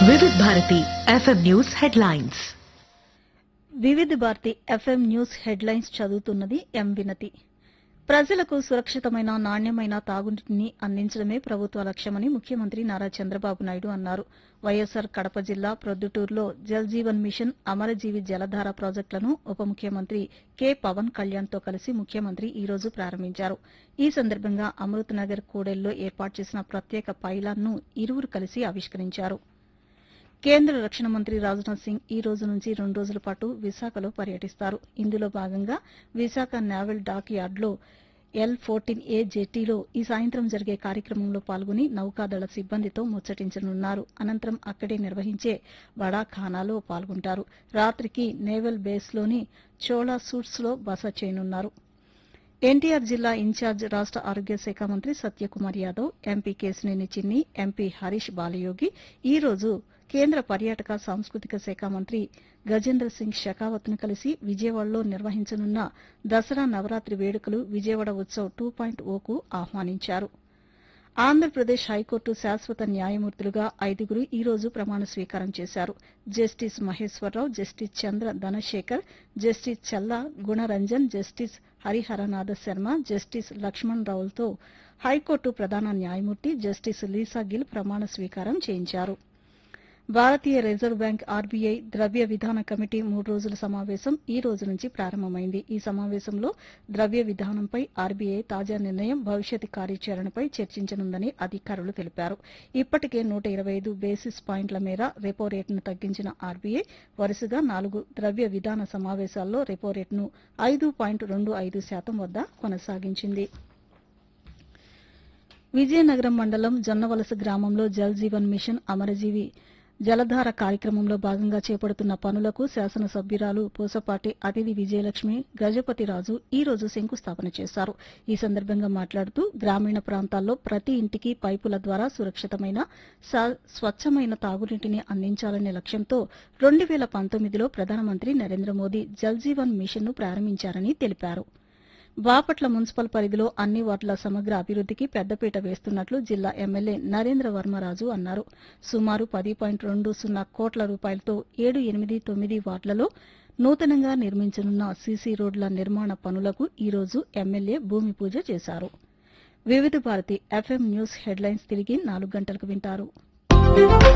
వివిధ Bharati FM news headlines వివిధ Bharati FM news headlines చదువుతున్నది ఎం వినతి ప్రజలకు సురక్షితమైన నాణ్యమైన తాగునీటిని అందించడమే ప్రభుత్వ లక్ష్యమని ముఖ్యమంత్రి నారా చంద్రబాబు నాయుడు అన్నారు వైఎస్సార్ కడప జిల్లా ప్రొద్దుటూరులో జల్ జీవన్ మిషన్ అమరజీవి జలధార ప్రాజెక్టులను ఉప ముఖ్యమంత్రి కె పవన్ కళ్యాణ్తో కలిసి ముఖ్యమంత్రి ఈ రోజు ప్రారంభించారు ఈ సందర్భంగా అమృత్ నగర్ కూడెల్లో ఏర్పాటు చేసిన ప్రత్యేక పైలాన్ను ఇరువురు కలిసి ఆవిష్కరించారు కేంద్ర రక్షణ మంత్రి రాజ్నాథ్ సింగ్ ఈ రోజు నుంచి రెండు రోజుల పాటు విశాఖలో పర్యటిస్తారు ఇందులో భాగంగా విశాఖ నేవల్ డాక్ యార్డ్లో ఎల్ ఫోర్టీన్ ఏ జెట్టీలో ఈ సాయంత్రం జరిగే కార్యక్రమంలో పాల్గొని నౌకాదళ సిబ్బందితో ముచ్చటించనున్నారు అనంతరం అక్కడే నిర్వహించే బడా ఖానాలో పాల్గొంటారు రాత్రికి నేవల్ బేస్లోని చోళా సూట్స్ లో బస చేయనున్నారు ఎన్టీఆర్ జిల్లా ఇన్ఛార్జ్ రాష్ట ఆరోగ్య శాఖ మంత్రి సత్యకుమార్ యాదవ్ ఎంపీ కేశినేని చిన్ని ఎంపీ హరీష్ బాలయోగి ఈ రోజు కేంద్ర పర్యాటక సాంస్కృతిక శాఖ మంత్రి గజేంద్ర సింగ్ షెకావత్ ను కలిసి విజయవాడలో నిర్వహించనున్న దసరా నవరాత్రి వేడుకలు విజయవాడ ఉత్సవ్ టూ పాయింట్ ఓకు ఆహ్వానించారు ఆంధ్రప్రదేశ్ హైకోర్టు శాశ్వత న్యాయమూర్తులుగా ఐదుగురు ఈ రోజు ప్రమాణ స్వీకారం చేశారు justice Maheswara Rao justice Chandra Dhanasekhar justice Challa Gunaranjan justice Hariharanatha Sharma justice Lakshman రావులతో హైకోర్టు ప్రధాన న్యాయమూర్తి జస్టిస్ లీసా గిల్ ప్రమాణ స్వీకారం చేయించారు భారతీయ రిజర్వ్ బ్యాంక్ ఆర్బీఐ ద్రవ్య విధాన కమిటీ మూడు రోజుల సమావేశం ఈ రోజు నుంచి ప్రారంభమైంది ఈ సమావేశంలో ద్రవ్య విధానంపై ఆర్బీఐ తాజా నిర్ణయం భవిష్యత్ కార్యాచరణపై చర్చించనుందని అధికారులు తెలిపారు ఇప్పటికే నూట ఇరవై ఐదు బేసిస్ పాయింట్ల మేర రెపో రేటును తగ్గించిన ఆర్బీఐ వరుసగా నాలుగు ద్రవ్య విధాన సమావేశాల్లో రెపో రేటును ఐదు పాయింట్ రెండు ఐదు శాతం వద్ద కొనసాగించింది విజయనగరం మండలం జొన్నవలస గ్రామంలో జల్ జీవన్ మిషన్ అమరజీవి జలధార కార్యక్రమంలో భాగంగా చేపడుతున్న పనులకు శాసనసభ్యురాలు పూసపాటి అతిథి విజయలక్ష్మి గజపతిరాజు ఈ రోజు శంకుస్థాపన చేశారు ఈ సందర్భంగా మాట్లాడుతూ గ్రామీణ ప్రాంతాల్లో ప్రతి ఇంటికి పైపుల ద్వారా సురక్షితమైన స- స్వచ్ఛమైన తాగునీటిని అందించాలనే లక్ష్యంతో రెండు వేల పంతొమ్మిదిలో ప్రధానమంత్రి నరేంద్ర మోదీ జల్ జీవన్ మిషన్ను ప్రారంభించారని తెలిపారు బాపట్ల మున్సిపల్ పరిధిలో అన్ని వార్డుల సమగ్ర అభివృద్దికి పెద్దపీట వేస్తున్నట్లు జిల్లా ఎమ్మెల్యే నరేంద్ర వర్మరాజు అన్నారు సుమారు పది పాయింట్ రెండు సున్నా కోట్ల రూపాయలతో ఏడు ఎనిమిది తొమ్మిది వార్డులలో నూతనంగా నిర్మించనున్న సీసీ రోడ్ల నిర్మాణ పనులకు ఈ రోజు ఎమ్మెల్యే భూమి పూజ చేశారు వివిధ భారతి ఎఫ్ఎం న్యూస్ హెడ్లైన్స్ తిరిగి నాలుగు గంటలకు వింటారు